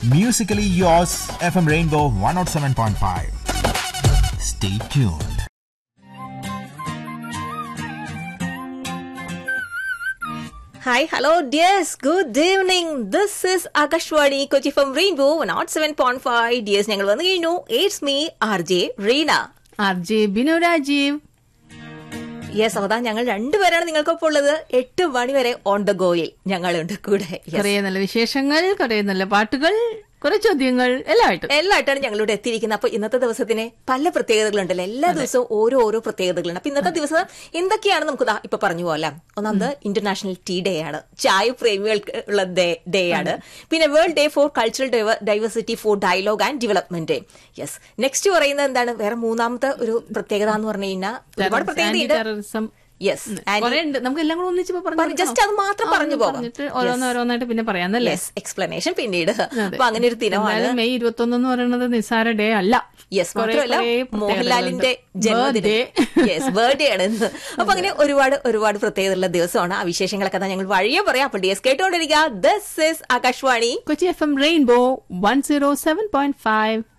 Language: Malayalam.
Musically yours, FM Rainbow 107.5. Stay tuned. Hi, hello, dears. Good evening. This is Akashwani Kochi from Rainbow 107.5. Dears, ഞങ്ങൾ വന്നു കഴിഞ്ഞു it's me R J Reena R J Binu Rajeev yes അതാ ഞങ്ങൾ രണ്ടുപേരാണ് നിങ്ങൾക്കൊപ്പം ഉള്ളത് എട്ട് മണി വരെ ഓൺ ദ ഗോയിൽ ഞങ്ങളുണ്ട് കൂടെ Yes. കുറെ നല്ല വിശേഷങ്ങൾ കുറെ നല്ല പാട്ടുകൾ കുറെ ചോദ്യങ്ങൾ എല്ലാമായിട്ടും എല്ലായിട്ടാണ് ഞങ്ങളിവിടെ എത്തിയിരിക്കുന്നത് അപ്പൊ ഇന്നത്തെ ദിവസത്തിന് പല പ്രത്യേകതകളുണ്ടല്ലോ എല്ലാ ദിവസവും ഓരോ ഓരോ പ്രത്യേകതകളുണ്ട് അപ്പൊ ഇന്നത്തെ ദിവസം എന്തൊക്കെയാണ് നമുക്ക് ദാ ഇപ്പൊ പറഞ്ഞു പോകാം ഒന്നാമത് ഇന്റർനാഷണൽ ടീ ഡേ ആണ് ചായ പ്രേമികൾക്ക് ഉള്ള ഡേ ആണ് പിന്നെ world day for cultural diversity for dialogue and development yes next പറയുന്നത് എന്താണ് വേറെ മൂന്നാമത്തെ ഒരു പ്രത്യേകത എന്ന് പറഞ്ഞു കഴിഞ്ഞാൽ ഒരുപാട് പ്രത്യേകതയുണ്ട് ടെററിസം യെസ് കുറെ ഉണ്ട് നമുക്ക് എല്ലാം കൂടെ ഒന്നിച്ച് ഇപ്പൊ പറഞ്ഞു ജസ്റ്റ് അത് മാത്രം പറഞ്ഞു പോകാം പറഞ്ഞിട്ട് ഓരോന്നോരോന്നായിട്ട് പിന്നെ പറയാന്നല്ലേ യെസ് എക്സ്പ്ലനേഷൻ പിന്നീട് അപ്പൊ അങ്ങനെ ഒരു ദിനമാണ് എന്നാലും മെയ് ഇരുപത്തി ഒന്ന് എന്ന് പറയുന്നത് നിസ്സാര ഡേ അല്ല യെസ് കുറെ- മാത്രമല്ല കുറെ പ്രത്യേകതകളുണ്ട്. മോഹൻലാലിന്റെ ജന്മദിനം Birthday. യെസ് ബർത്ത്ഡേ ആണ് ഇന്ന് അപ്പൊ അങ്ങനെ ഒരുപാട് ഒരുപാട് പ്രത്യേകതയുള്ള ദിവസമാണ് ആ വിശേഷങ്ങളൊക്കെ തന്നെ ഞങ്ങൾ വഴിയെ പറയാം അപ്പോൾ ഡിയസ് കേട്ടുകൊണ്ടിരിക്കുക this is Akashvani Kochi F M rainbow one zero seven point five